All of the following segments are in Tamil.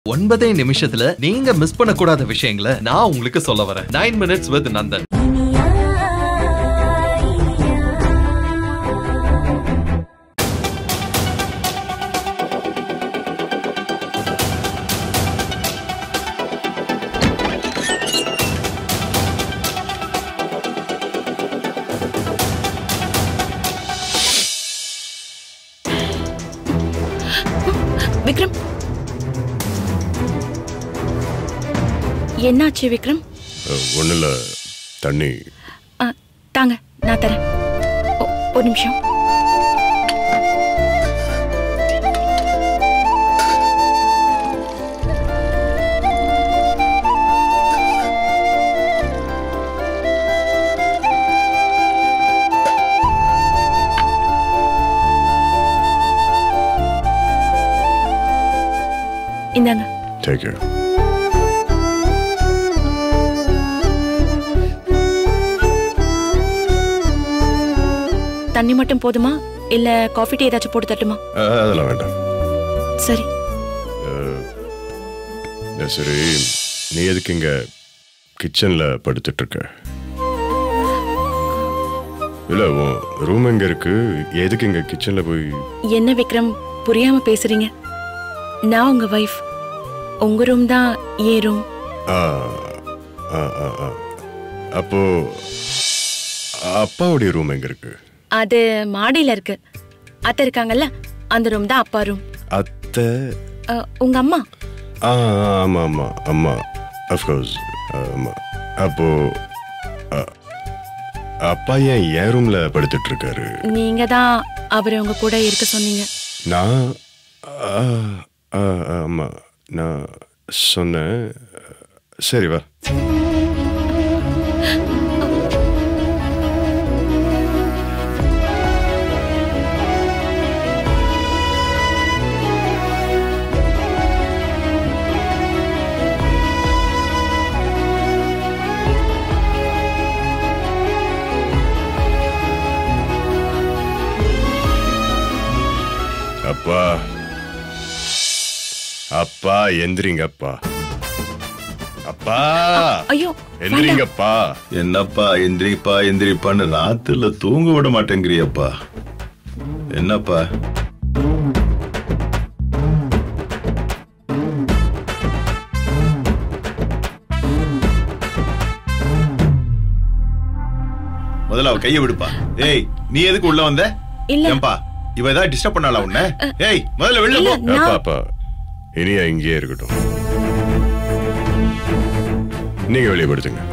ஒன்பதே நிமிஷத்துல நீங்க மிஸ் பண்ணக்கூடாத விஷயங்களை நான் உங்களுக்கு சொல்ல வரேன் nine minutes with Nandan Vikram என்னாச்சு விக்ரம் ஒன்றும் இல்லை தண்ணி ஆ, தாங்க நான் தரேன் ஒ- ஒரு நிமிஷம் இந்தாங்க டேக் யூ தண்ணி மட்டும் போதுமா இல்ல காஃபி டீ ஏதாச்சும் போட்டு தட்டுமா அதெல்லாம் வேண்டாம் சரி அஹ், சரி நீ எதுக்கு இங்கே கிச்சனில் படுத்துட்டு இருக்க இல்லை உன் ரூம் எங்கே இருக்கு எதுக்கு இங்கே கிச்சனில் போய் என்ன விக்ரம் புரியாம பேசுறீங்க நான் உங்க வைஃப் உங்க ரூம் தான் ஏன் ரூம் ஆ ஆ ஆ ஆ அப்போ அப்பாவுடைய ரூம் எங்கே இருக்கு அது மாடியில இருக்கு அத்தை இருக்காங்கல்ல அந்த ரூம் தான் அப்பா ரூம் அத்தை அ, உங்க அம்மா ஆ ஆமாம் ஆமாம் அம்மா அஃப்கோர்ஸ் ஆமாம் அப்போ அ, அப்பா ஏன் என் ரூம்ல படுத்துட்டு இருக்காரு நீங்க தான் அவரை உங்க கூட இருக்க சொன்னீங்க நான் ஆ, ஆ, ஆமா நான் சொன்னேன் சரி வா அப்பா அப்பா எந்திரிங்கப்பா அப்பா ஐயோ எந்திரிங்கப்பா என்னப்பா எந்திரிப்பா எந்திரிப்பான்னு ராத்திரில தூங்க விட மாட்டேங்கிறியப்பா என்னப்பா முதல்ல அவ கைய விடுப்பா ஏய் நீ எதுக்கு உள்ள வந்த இல்ல. ஏன்பா இவ ஏதாவது டிஸ்டர்ப் பண்ணாளா உன்ன ஏய் முதல்ல வெளில இல்ல, போ நான்- அப்பா அப்பா இனியா இங்கேயே இருக்கட்டும் நீங்க வெளியே படுத்துங்க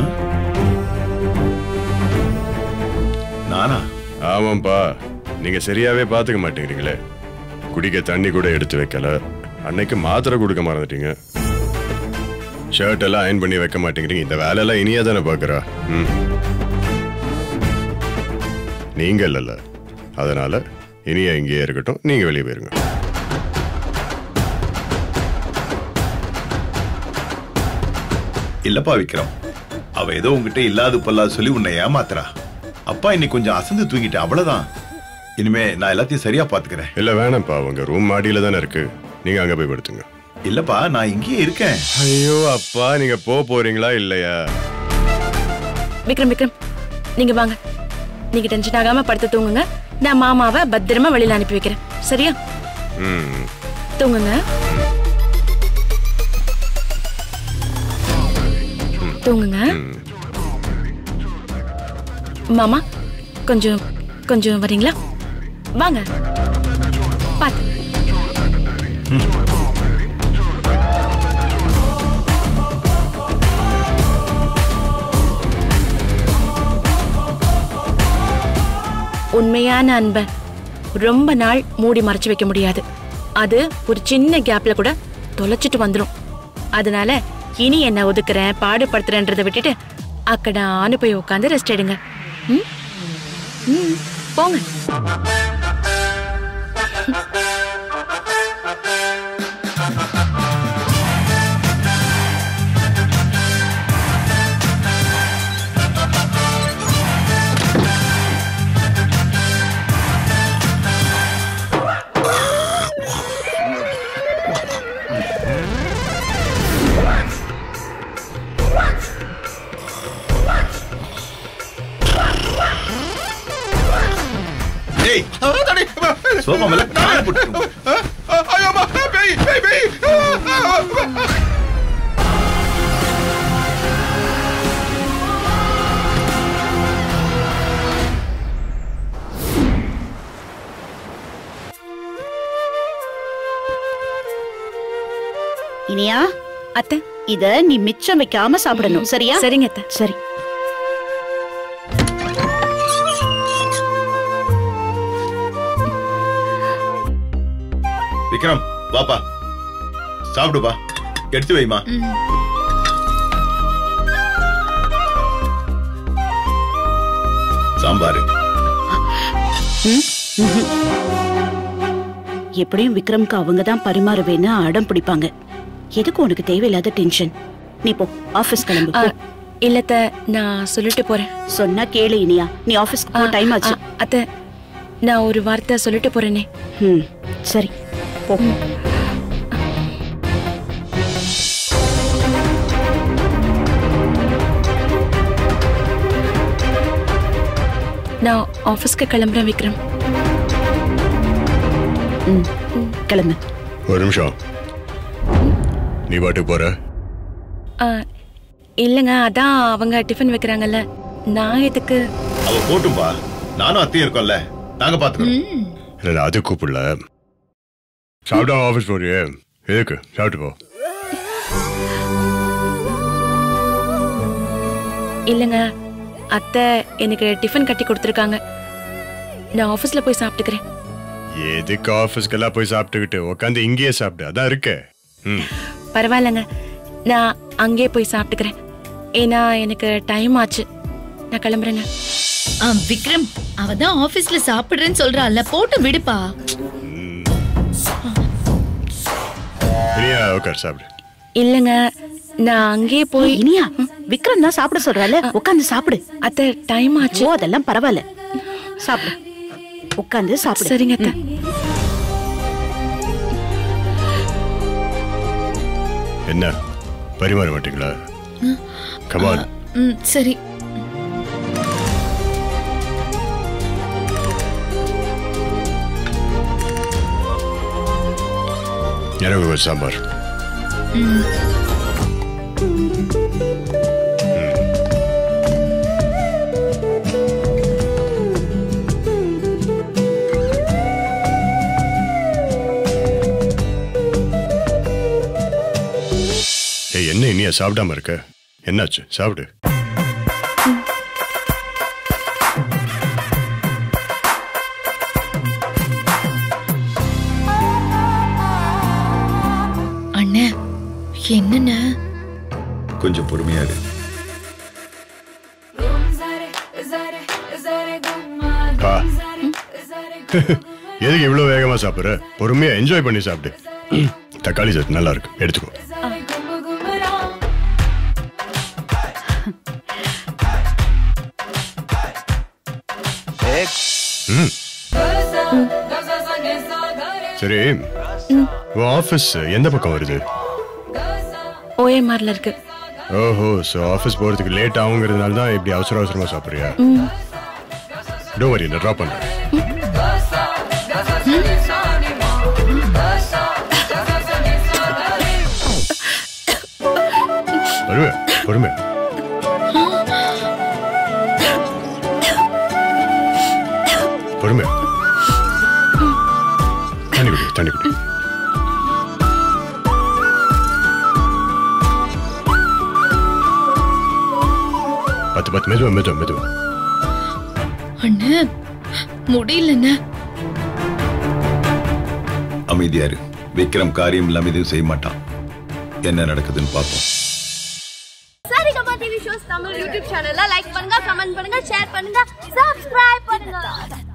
நானா ஆமாப்பா நீங்க சரியாவே பாத்துக்க மாட்டேங்கிறீங்களே குடிக்க தண்ணி கூட எடுத்து வைக்கல அன்னைக்கு மாத்திரை கொடுக்க மறந்துட்டீங்க ஷர்ட் எல்லாம் அயன் பண்ணி வைக்க மாட்டேங்கிறீங்க இந்த வேலையெல்லாம் இனியா தானே பாக்குறா ம். நீங்க இல்லைல்ல அதனால இனியா இங்கேயே இருக்கட்டும் நீங்க வெளியே போயிருங்க இல்லப்பா விக்ரம் அவ ஏதோ உன்கிட்ட இல்லாது பொல்லாது சொல்லி உன்னை ஏமாத்துறா அப்பா இன்னைக்கு கொஞ்சம் அசந்து தூங்கிட்டேன் அவ்வளவுதான் இனிமே நான் எல்லாத்தையும் சரியா பாத்துக்கிறேன் இல்ல வேணாம்ப்பா உங்க ரூம் மாடியில தானே இருக்கு நீங்க அங்க போய் படுத்துங்க இல்லப்பா நான் இங்கேயே இருக்கேன் ஐயோ அப்பா நீங்க போக போறீங்களா இல்லையா விக்ரம் விக்ரம் நீங்க வாங்க நீங்க டென்ஷன் ஆகாம படுத்து தூங்குங்க நான் மாமாவை பத்திரமா வெளியில அனுப்பி வைக்கிறேன் சரியா ம் தூங்குங்க தூங்குங்க மாமா கொஞ்சம் கொஞ்சம் வரீங்களா வாங்க பாத்து உண்மையான அன்பை ரொம்ப நாள் மூடி மறைச்சு வைக்க முடியாது அது ஒரு சின்ன கேப்ல கூட தொலைச்சிட்டு வந்துடும் அதனால இனி என்ன ஒதுக்குறேன் பாடுபடுத்துறேன்றதை விட்டுட்டு அக்கடான்னு போய் உட்காந்து ரெஸ்ட் எடுங்க ம்? ம், போங்க சோஃபா மேல காலை போட்டு இனியா அத்தை இத நீ மிச்சம் வைக்காம சாப்பிடணும் சரியா சரிங்க அத்தை சரி விக்ரம் வாப்பா சாப்பிடுப்பா எடுத்து வைமா சாம்பாரு எப்படியும் விக்ரம்க்கு அவங்க தான் பரிமாறுவேன்னு அடம் பிடிப்பாங்க எதுக்கு உனக்கு தேவையில்லாத டென்ஷன் நீ போ ஆபீஸ் கிளம்பு ஆ, போ. இல்ல அத்தை நான் சொல்லிட்டு போறேன் சொன்னா கேளு இனியா நீ ஆபீஸ்க்கு போ டைம் ஆச்சு ஆ, அத்தை நான் ஒரு வார்த்தை சொல்லிட்டு போறேனே ம் சரி போ நான் ஆபீஸ்க்கு கிளம்புறேன் விக்ரம் ம் கிளம்பு ஒரு நிமிஷம் நீ பாட்டுக்கு போற ஆ, இல்லைங்க அதான் அவங்க டிஃபன் வைக்கிறாங்கல்ல நான் எதுக்கு அவ போட்டும்பா நானும் அத்தையும் இருக்கோம்ல நாங்க பாத்துக்கிறோம் இல்ல இல்ல, அது கூப்பிடல சாப்பிட்டா ஆஃபீஸ் போறியே எதுக்கு சாப்பிட்டு போ இல்லைங்க அத்தை எனக்கு டிஃபன் கட்டி கொடுத்துருக்காங்க நான் ஆபீஸ்ல போய் சாப்பிட்டுக்கிறேன் எதுக்கு ஆஃபீஸ்க்கெல்லாம் போய் சாப்பிட்டுக்கிட்டு உட்காந்து இங்கேயே சாப்பிட்டு அதான் இருக்கு ம் பரவாயில்லைங்க நான் அங்கேயே போய் சாப்பிட்டுக்கிறேன் ஏன்னா எனக்கு டைம் ஆச்சு நான் கிளம்புறேங்க ஆ, விக்ரம் அவ தான் ஆபீஸ்ல சாப்பிடுறேன்னு சொல்றாள்ல போட்டு விடுப்பா இனியா உட்கார் சாப்பிடு இல்லைங்க நான் அங்கேயே போய் இனியா விக்ரம் தான் சாப்பிட சொல்றால உட்காந்து சாப்பிடு அத்தை டைம் ஆச்சு ஓ அதெல்லாம் பரவாயில்ல சாப்பிடு உட்காந்து சாப்பிடு சரிங்க அத்தை என்ன பரிமாற மாட்டீங்களா கமான் ம் சரி எனக்கு ஒரு சாம்பார் ஏய் என்ன இனியா சாப்பிடாம இருக்க என்னாச்சு சாப்பிடு அண்ணே என்னண்ண கொஞ்சம் பொறுமையா இரு பா எதுக்கு இவ்வளவு வேகமா சாப்பிடுற பொறுமையா என்ஜாய் பண்ணி சாப்பிடு தக்காளி சட்னி நல்லா இருக்கு எடுத்துக்கோ ம். சரி உன் ஆபீஸ் எந்த பக்கம் வருது ஓஎம்ஆர்ல இருக்கு ஓஹோ ஸோ ஆஃபீஸ் போகிறதுக்கு லேட் ஆகுங்கிறதுனால தான் இப்படி அவசர அவசரமாக சாப்பிட்றியா டோ வரி நான் ட்ராப் பண்ணுறேன் வருவேன் பொறுமை பொறுமை தண்ணி குடி தண்ணி குடி பத்து பத்து மெதுவா மெதுவா மெதுவா அண்ணே முடியலண்ணே அமைதியா இரு விக்ரம் காரியம் இல்லாம எதுவும் செய்ய மாட்டான் என்ன நடக்குதுன்னு பார்ப்போம் Saregama TV shows Tamil YouTube சேனல்ல லைக் பண்ணுங்க கமெண்ட் பண்ணுங்க ஷேர் பண்ணுங்க சப்ஸ்கிரைப் பண்ணுங்க